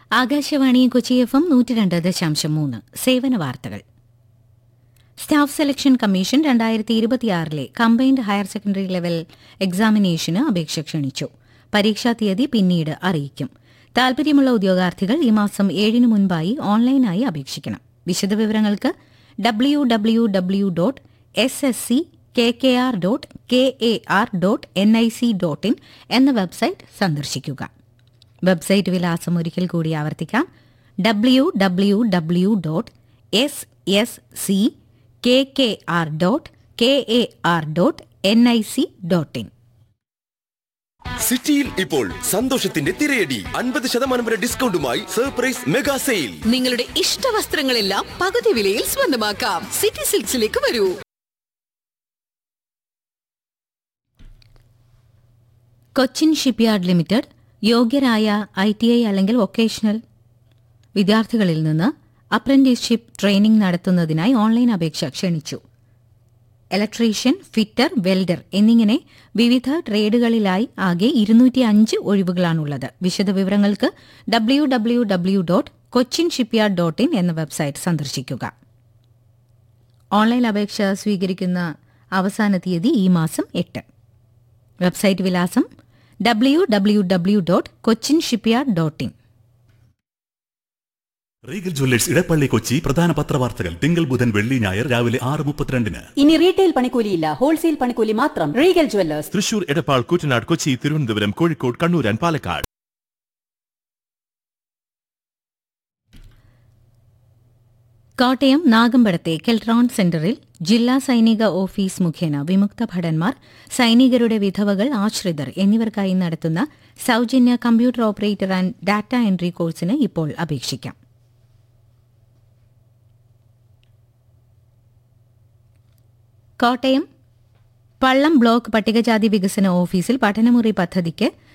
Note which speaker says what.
Speaker 1: Akashvani Kochi F M നൂറ്റി രണ്ട് ദശാംശം മൂന്ന് സേവന വാർത്തകൾ സ്റ്റാഫ് സെലക്ഷൻ കമ്മീഷൻ രണ്ടായിരത്തി ഇരുപത്തിയാറിലെ കമ്പൈൻഡ് ഹയർ സെക്കൻഡറി ലെവൽ എക്സാമിനേഷന് അപേക്ഷ ക്ഷണിച്ചു പരീക്ഷാ തീയതി പിന്നീട് അറിയിക്കും താൽപര്യമുള്ള ഉദ്യോഗാർത്ഥികൾ ഈ മാസം ഏഴിന് മുൻപായി ഓൺലൈനായി അപേക്ഷിക്കണം വിശദവിവരങ്ങൾക്ക് W W W dot S S C K K R dot K A R dot N I C dot in എന്ന വെബ്സൈറ്റ് സന്ദർശിക്കുക വെബ്സൈറ്റ് വിലാസം ഒരിക്കൽ കൂടി ആവർത്തിക്കാം W W W dot S S C K K R dot K A R dot N I C dot in
Speaker 2: സിറ്റിയിൽ ഇപ്പോൾ സന്തോഷത്തിന്റെ തിരയടി അൻപത് ശതമാനം വരെ ഡിസ്കൗണ്ടുമായി സർപ്രൈസ് മെഗാ സെയിൽ
Speaker 3: നിങ്ങളുടെ ഇഷ്ട വസ്ത്രങ്ങളെല്ലാം പകുതി വിലയിൽ സ്വന്തമാക്കാം സിറ്റി സിൽക്സിലേക്ക് വരൂ
Speaker 1: കൊച്ചിൻ ഷിപ്പ്യാർഡ് ലിമിറ്റഡ് യോഗ്യരായ ഐ ടി ഐ അല്ലെങ്കിൽ വൊക്കേഷണൽ വിദ്യാർത്ഥികളിൽ നിന്ന് അപ്രന്റീസ്ഷിപ്പ് ട്രെയിനിംഗ് നടത്തുന്നതിനായി ഓൺലൈൻ അപേക്ഷ ക്ഷണിച്ചു ഇലക്ട്രീഷ്യൻ ഫിറ്റർ വെൽഡർ എന്നിങ്ങനെ വിവിധ ട്രേഡുകളിലായി ആകെ ഇരുന്നൂറ്റി അഞ്ച് ഒഴിവുകളാണുള്ളത് വിശദവിവരങ്ങൾക്ക് W W W dot Cochin shipyard dot in എന്ന വെബ്സൈറ്റ് സന്ദർശിക്കുക ഓൺലൈൻ അപേക്ഷ സ്വീകരിക്കുന്ന അവസാന തീയതി ഈ മാസം എട്ട് വെബ്സൈറ്റ് വിലാസം W W W dot Cochin shipyard dot in
Speaker 4: Regal Jewellers Edappally Kochi പ്രധാന പത്രവാർത്തകൾ തിങ്കൾ ബുധൻ വെള്ളി ഞായർ രാവിലെ ആറ് മുപ്പത്തിരണ്ടിന്
Speaker 5: ഇനി റീറ്റെയിൽ പണിക്കൂലിയില്ല ഹോൾസെയിൽ പണിക്കൂലി മാത്രം Regal Jewellers
Speaker 6: Thrissur Edappal Koottanad Kochi Thiruvananthapuram Kozhikode Kannur and Palakkad
Speaker 1: Kottayam നാഗമ്പടത്തെ കെൽട്രോൺ സെന്ററിൽ ജില്ലാ സൈനിക ഓഫീസ് മുഖേന വിമുക്ത ഭടന്മാർ സൈനികരുടെ വിധവകൾ ആശ്രിതർ എന്നിവർക്കായി നടത്തുന്ന സൌജന്യ computer operator and data entry കോഴ്സിന് ഇപ്പോൾ അപേക്ഷിക്കാം കോട്ടയം പള്ളം ബ്ലോക്ക് പട്ടികജാതി വികസന ഓഫീസിൽ പഠനമുറി പദ്ധതിക്ക്